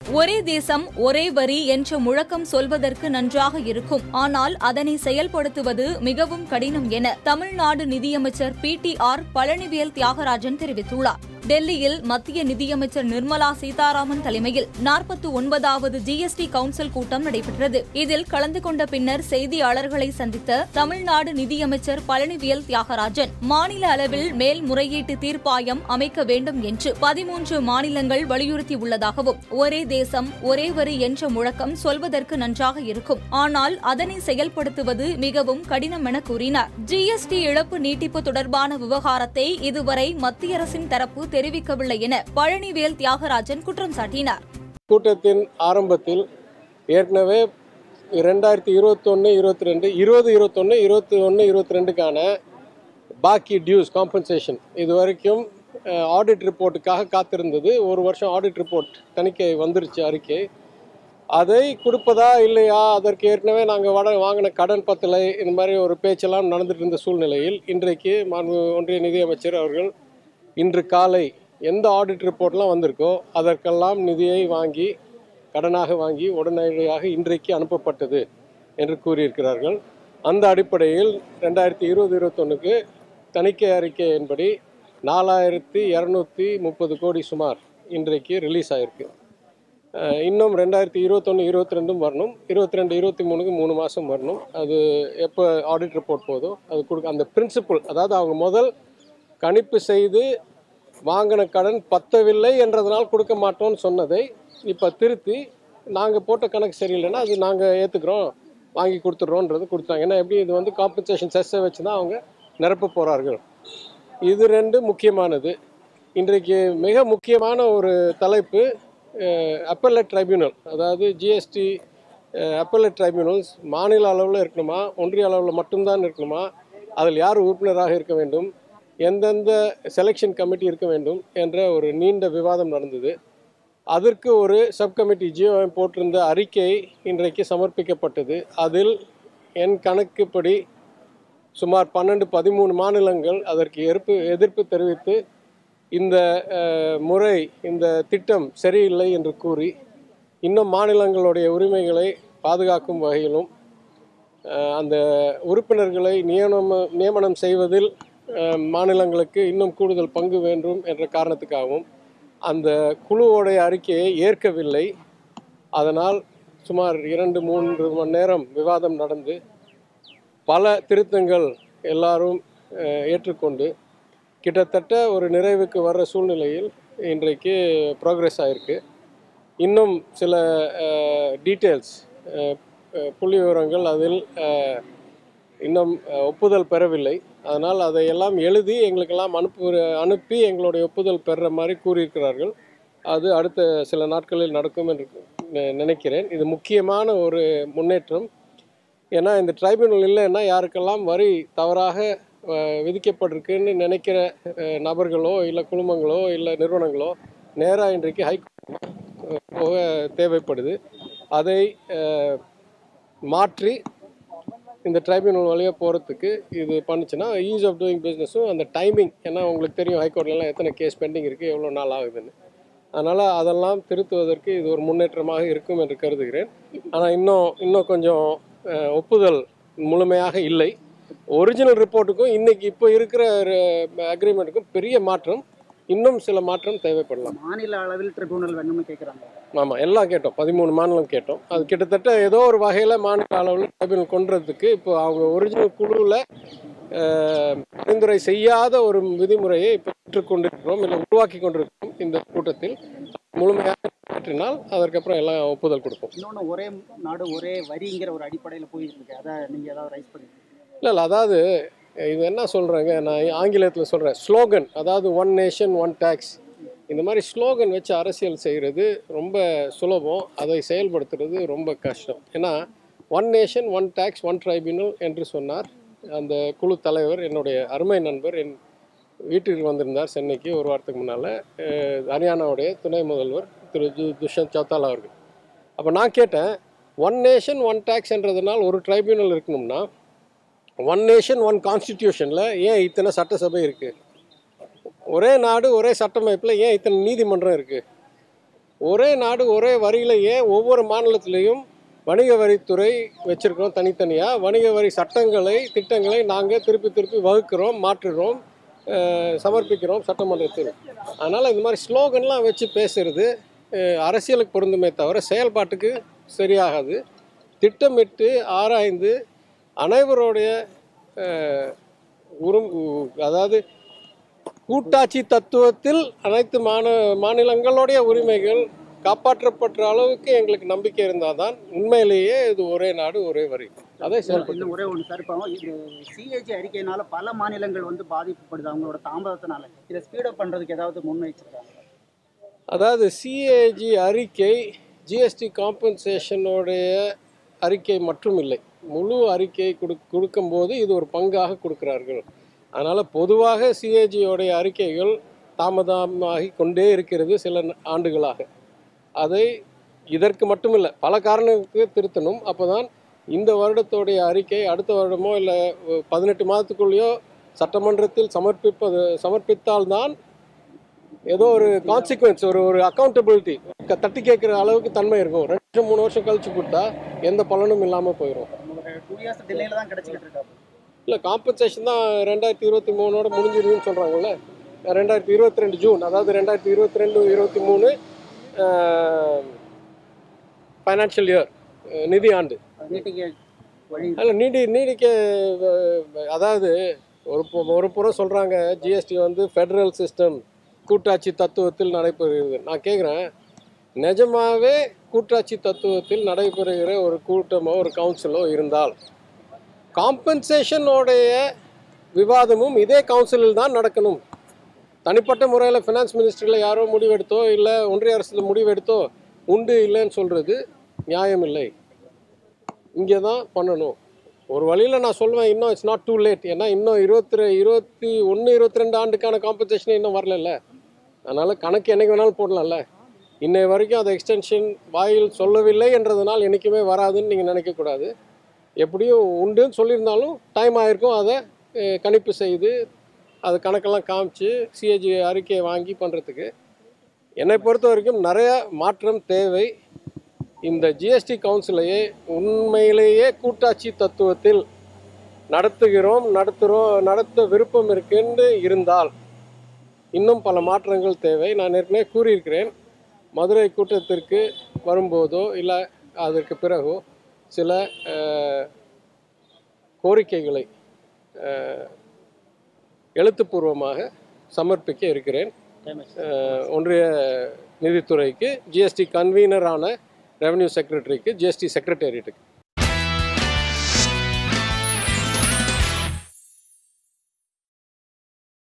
ஒரே தேசம் ஒரே வரி என்ற முழக்கம் சொல்வதற்கு நன்றாக இருக்கும் ஆனால் அதனை செயல்படுத்துவது மிகவும் கடினம் என தமிழ்நாடு நிதியமைச்சர் P T R Palanivel Thiagarajan தெரிவித்துள்ளார் டெல்லியில் மத்திய நிதியமைச்சர் நிர்மலா சீதாராமன் தலைமையில் நாற்பத்தி ஒன்பதாவது ஜிஎஸ்டி கவுன்சில் கூட்டம் நடைபெற்றது இதில் கலந்து கொண்ட பின்னர் செய்தியாளர்களை சந்தித்த தமிழ்நாடு நிதியமைச்சர் பழனிவேல் தியாகராஜன் மாநில அளவில் மேல்முறையீட்டு தீர்ப்பாயம் அமைக்க வேண்டும் என்று பதிமூன்று மாநிலங்கள் வலியுறுத்தியுள்ளதாகவும் ஒரே தேசம் ஒரே வரி என்ற முழக்கம் சொல்வதற்கு நன்றாக இருக்கும் ஆனால் அதனை செயல்படுத்துவது மிகவும் கடினம் என கூறினார் ஜிஎஸ்டி இழப்பு நீட்டிப்பு தொடர்பான விவகாரத்தை இதுவரை மத்திய அரசின் தரப்பு தெரிவிக்கவில்லை என பழனிவேல் தியாகராஜன் குற்றம் சாட்டினார் கூட்டத்தின் ஆரம்பத்தில் ஏற்கனவே ரெண்டாயிரத்தி இருபத்தொன்று இருபத்தி ரெண்டு இருபது இருபத்தொன்று இருபத்தி ஒன்று இருபத்தி ரெண்டுக்கான பாக்கி டியூஸ் காம்பன்சேஷன் இது வரைக்கும் ஆடிட் ரிப்போர்ட்டுக்காக காத்திருந்தது ஒரு வருஷம் ஆடிட் ரிப்போர்ட் தணிக்கை வந்துருச்சு அறிக்கை அதை கொடுப்பதா இல்லையா அதற்கு ஏற்கனவே நாங்கள் வட வாங்கின கடன் பத்தலை இந்த மாதிரி ஒரு பேச்செல்லாம் நடந்துட்டு இருந்த சூழ்நிலையில் இன்றைக்கு மாண்பு ஒன்றிய நிதியமைச்சர் அவர்கள் இன்று காலை எந்த ஆடிட் ரிப்போர்ட்லாம் வந்திருக்கோ அதற்கெல்லாம் நிதியை வாங்கி கடனாக வாங்கி உடனடியாக இன்றைக்கு அனுப்பப்பட்டது என்று கூறியிருக்கிறார்கள் அந்த அடிப்படையில் ரெண்டாயிரத்தி இருபது இருபத்தொன்னுக்கு தணிக்கை அறிக்கையின்படி நாலாயிரத்தி இரநூத்தி முப்பது கோடி சுமார் இன்றைக்கு ரிலீஸ் ஆகிருக்கு அஹ் இன்னும் ரெண்டாயிரத்தி இருபத்தொன்று இருபத்தி ரெண்டும் வரணும் இருபத்தி ரெண்டு இருபத்தி மூணுக்கு மூணு மாதம் வரணும் அது எப்போ ஆடிட் ரிப்போர்ட் போதோ அது கொடுக்க அந்த பிரின்சிபல் அதாவது அவங்க முதல் கணிப்பு செய்து வாங்கின கடன் பத்தவில்லை என்றதனால் கொடுக்க மாட்டோம்னு சொன்னதை இப்போ திருத்தி நாங்கள் போட்ட கணக்கு சரியில்லைன்னா அது நாங்கள் ஏற்றுக்குறோம் வாங்கி கொடுத்துட்றோன்றது கொடுத்தாங்க ஏன்னா எப்படி இது வந்து காம்பன்சேஷன் செஸ்ஸை வச்சு தான் அவங்க நிரப்ப போகிறார்கள் இது ரெண்டு முக்கியமானது இன்றைக்கு மிக முக்கியமான ஒரு தலைப்பு அப்பல்லட் ட்ரைபியூனல் அதாவது ஜிஎஸ்டி அப்பல்லட் ட்ரைபியூனல்ஸ் மாநில அளவில் இருக்கணுமா ஒன்றிய அளவில் மட்டும்தான் இருக்கணுமா அதில் யார் உறுப்பினராக இருக்க வேண்டும் எந்தெந்த செலெக்ஷன் கமிட்டி இருக்க வேண்டும் என்ற ஒரு நீண்ட விவாதம் நடந்தது அதற்கு ஒரு சப் கமிட்டி ஜியோஎம் போட்டிருந்த அறிக்கை இன்றைக்கு சமர்ப்பிக்கப்பட்டது அதில் என் கணக்குப்படி சுமார் பன்னெண்டு பதிமூணு மாநிலங்கள் அதற்கு எதிர்ப்பு எதிர்ப்பு தெரிவித்து இந்த அஹ், முறை இந்த திட்டம் சரியில்லை என்று கூறி இன்னும் மாநிலங்களுடைய உரிமைகளை பாதுகாக்கும் வகையிலும் அஹ், அந்த உறுப்பினர்களை நியமனம் நியமனம் செய்வதில் அஹ், மாநிலங்களுக்கு இன்னும் கூடுதல் பங்கு வேண்டும் என்ற காரணத்துக்காகவும் அந்த குழுவோடைய அறிக்கையை ஏற்கவில்லை அதனால் சுமார் இரண்டு மூன்று மணி நேரம் விவாதம் நடந்து பல திருத்தங்கள் எல்லாரும் அஹ், ஏற்றுக்கொண்டு கிட்டத்தட்ட ஒரு நிறைவுக்கு வர்ற சூழ்நிலையில் இன்றைக்கு ப்ரோக்ரஸ் ஆயிருக்கு இன்னும் சில டீட்டெயில்ஸ் புள்ளி விவரங்கள் அதில் அஹ், இன்னும் அஹ், ஒப்புதல் பெறவில்லை அதனால் அதையெல்லாம் எழுதி எங்களுக்கெல்லாம் அனுப்பு அனுப்பி எங்களுடைய ஒப்புதல் பெறுற மாதிரி கூறியிருக்கிறார்கள் அது அடுத்த சில நாட்களில் நடக்கும் என்று நி- நினைக்கிறேன் இது முக்கியமான ஒரு முன்னேற்றம் ஏன்னா இந்த ட்ரைபுனல் இல்லைன்னா யாருக்கெல்லாம் வரி தவறாக அஹ், விதிக்கப்பட்டிருக்குன்னு நினைக்கிற அஹ், நபர்களோ இல்லை குழுமங்களோ இல்லை நிறுவனங்களோ நேராக இன்றைக்கு ஹைகோர்ட் போக தேவைப்படுது அதை அஹ், மாற்றி இந்த ட்ரைபியூனல் வழியாக போகிறதுக்கு இது பண்ணுச்சுன்னா ஈஸ் ஆஃப் டூயிங் பிஸ்னஸும் அந்த டைமிங் ஏன்னா உங்களுக்கு தெரியும் ஹைகோர்ட்லலாம் எத்தனை கேஸ் பெண்டிங் இருக்குது எவ்வளோ நாள் ஆகுதுன்னு அதனால் அதெல்லாம் திருத்துவதற்கு இது ஒரு முன்னேற்றமாக இருக்கும் என்று கருதுகிறேன் ஆனால் இன்னும் இன்னும் கொஞ்சம் அஹ், ஒப்புதல் முழுமையாக இல்லை ஒரிஜினல் ரிப்போர்ட்டுக்கும் இன்னைக்கு இப்போ இருக்கிற அக்ரிமெண்ட்டுக்கும் பெரிய மாற்றம் இன்னும் சில மாற்றம் தேவைப்படலாம் மாநில அளவில் ட்ரிபியூனல் வேணும்னு கேட்குறாங்க ஆமாம் எல்லாம் கேட்டோம் பதிமூணு மாநிலம் கேட்டோம் அது கிட்டத்தட்ட ஏதோ ஒரு வகையில் மாநில அளவில் ட்ரைபியூனல் கொண்டுறதுக்கு இப்போ அவங்க ஒரிஜினல் குழுவில் பரிந்துரை செய்யாத ஒரு விதிமுறையை இப்போ பெற்றுக்கொண்டிருக்கிறோம் இல்லை உருவாக்கி கொண்டிருக்கிறோம் இந்த கூட்டத்தில் முழுமையாக மாற்றினால் அதற்கப்புறம் எல்லாம் ஒப்புதல் கொடுப்போம் இன்னொன்று ஒரே நாடு ஒரே வரிங்கிற ஒரு அடிப்படையில் போயிட்டு இருக்கு அதை நீங்கள் ஏதாவது ரைஸ் பண்ணி இல்லை இல்லை அதாவது இது என்ன சொல்கிறாங்க நான் ஆங்கிலத்தில் சொல்கிறேன் ஸ்லோகன் அதாவது ஒன் நேஷன் ஒன் டேக்ஸ் இந்த மாதிரி ஸ்லோகன் வச்சு அரசியல் செய்கிறது ரொம்ப சுலபம் அதை செயல்படுத்துறது ரொம்ப கஷ்டம் ஏன்னா one nation one tax one tribunal என்று சொன்னார் அந்த குழு தலைவர் என்னுடைய அருமை நண்பர் என் வீட்டிற்கு வந்திருந்தார் சென்னைக்கு ஒரு வாரத்துக்கு முன்னால் ஹரியானாவுடைய துணை முதல்வர் திரு ஜு துஷ்யந்த் சௌத்தாலா அவர்கள் அப்போ நான் கேட்டேன் ஒன் நேஷன் ஒன் டேக்ஸ்ன்றதுனால் ஒரு ட்ரைபியூனல் இருக்கணும்னா ஒன் நேஷன் ஒன் கான்ஸ்டிடியூஷனில் ஏன் இத்தனை சட்டசபை இருக்குது ஒரே நாடு ஒரே சட்டமைப்பில் ஏன் இத்தனை நீதிமன்றம் இருக்குது ஒரே நாடு ஒரே வரியிலேயே ஒவ்வொரு மாநிலத்திலையும் வணிக வரித்துறை வச்சிருக்கிறோம் தனித்தனியாக வணிக வரி சட்டங்களை திட்டங்களை நாங்கள் திருப்பி திருப்பி வகுக்கிறோம் மாற்றுறோம் அஹ், சமர்ப்பிக்கிறோம் சட்டமன்றத்தில் அதனால் இந்த மாதிரி ஸ்லோகன்லாம் வச்சு பேசுறது அஹ், அரசியலுக்கு பொருந்துமே தவிர செயல்பாட்டுக்கு சரியாகாது திட்டமிட்டு ஆராய்ந்து அனைவருடைய அஹ், உரும் அதாவது கூட்டாட்சி தத்துவத்தில் அனைத்து மாநில மாநிலங்களுடைய உரிமைகள் காப்பாற்றப்பட்ட அளவுக்கு எங்களுக்கு நம்பிக்கை இருந்தால் தான் உண்மையிலேயே இது ஒரே நாடு ஒரே வரி அதை செயல்பட்டு இன்னும் ஒரே ஒன்று சார் இப்போ இது சிஏஜி அறிக்கையினால பல மாநிலங்கள் வந்து பாதிக்கப்படுது அவங்களோட தாமதத்தினால இதை ஸ்பீடப் பண்ணுறதுக்கு ஏதாவது முன் வச்சிருக்காங்க அதாவது சிஏஜி அறிக்கை ஜிஎஸ்டி காம்பன்சேஷனுடைய அறிக்கை மட்டும் இல்லை முழு அறிக்கை கொடு கொடுக்கும்போது இது ஒரு பங்காக கொடுக்கிறார்கள் அதனால் பொதுவாக சிஏஜியோடைய அறிக்கைகள் தாமதமாகி கொண்டே இருக்கிறது சில ஆண்டுகளாக அதை இதற்கு மட்டுமில்லை பல காரணங்களுக்கு திருத்தணும் அப்போ தான் இந்த வருடத்தோடைய அறிக்கை அடுத்த வருடமோ இல்லை பதினெட்டு மாதத்துக்குள்ளேயோ சட்டமன்றத்தில் சமர்ப்பிப்பது சமர்ப்பித்தால்தான் ஏதோ ஒரு கான்சிக்வன்ஸ் ஒரு ஒரு அக்கௌண்டபிலிட்டி தட்டி கேட்குற அளவுக்கு தன்மை இருக்கும் ரெண்டு வருஷம் மூணு வருஷம் கழிச்சு கொடுத்தா எந்த பலனும் இல்லாமல் போயிடும் ஒரு டூ இயர்ஸ் டிலேல தான் கிடைச்சிக்கிட்டு இருக்காங்க இல்லை காம்பன்சேஷன் தான் ரெண்டாயிரத்தி இருபத்தி மூணோட முடிஞ்சிருக்குன்னு சொல்கிறாங்கல்ல ரெண்டாயிரத்தி இருபத்தி ரெண்டு ஜூன் அதாவது ரெண்டாயிரத்தி இருபத்தி ரெண்டு இருபத்தி மூணு ஃபைனான்ஷியல் இயர் நிதி ஆண்டு நீட்டிக்க வழி அதில் நீடி நீடிக்க அஹ், அதாவது ஒரு பு- ஒரு புறம் சொல்கிறாங்க ஜிஎஸ்டி வந்து ஃபெடரல் சிஸ்டம் கூட்டாட்சி தத்துவத்தில் நடைபெறுகிறது நான் கேட்குறேன் நிஜமாவே கூட்டாட்சி தத்துவத்தில் நடைபெறுகிற ஒரு கூட்டமோ ஒரு கவுன்சிலோ இருந்தால் காம்பன்சேஷனோடைய விவாதமும் இதே கவுன்சிலில் தான் நடக்கணும் தனிப்பட்ட முறையில் ஃபினான்ஸ் மினிஸ்ட்ரியில் யாரோ முடிவெடுத்தோ இல்லை ஒன்றிய அரசில் முடிவெடுத்தோ உண்டு இல்லைன்னு சொல்கிறது நியாயமில்லை இங்கே தான் பண்ணணும் ஒரு வழியில் நான் சொல்லுவேன் இன்னும் இட்ஸ் நாட் டூ லேட் ஏன்னா இன்னும் இருபத்தி ரெ இருபத்தி ஒன்று இருபத்தி ரெண்டு ஆண்டுக்கான காம்பன்சேஷன் இன்னும் வரலல்ல அதனால் கணக்கு என்னைக்கு வேணாலும் போடலாம்ல இன்னை வரைக்கும் அதை எக்ஸ்டென்ஷன் வாயில் சொல்லவில்லை என்றதுனால் என்றைக்குமே வராதுன்னு நீங்கள் நினைக்கக்கூடாது எப்படியும் உண்டுன்னு சொல்லியிருந்தாலும் டைம் ஆயிருக்கும் அதை அஹ், கணிப்பு செய்து அது கணக்கெல்லாம் காமிச்சு சிஏஜி அறிக்கையை வாங்கி பண்ணுறதுக்கு என்னை பொறுத்த வரைக்கும் நிறைய மாற்றம் தேவை இந்த ஜிஎஸ்டி கவுன்சிலையே உண்மையிலேயே கூட்டாட்சி தத்துவத்தில் நடத்துகிறோம் நடத்துகிறோம் நடத்த விருப்பம் இருக்குன்னு இருந்தால் இன்னும் பல மாற்றங்கள் தேவை நான் ஏற்கனவே கூறியிருக்கிறேன் மதுரை கூட்டத்திற்கு வரும்போதோ இல்லை அதற்கு பிறகோ சில அஹ், கோரிக்கைகளை அஹ், எழுத்துப்பூர்வமாக சமர்ப்பிக்க இருக்கிறேன் அஹ், ஒன்றிய நிதித்துறைக்கு ஜிஎஸ்டி கன்வீனரான ரெவென்யூ செக்ரட்டரிக்கு ஜிஎஸ்டி செக்ரட்டேரியட்டுக்கு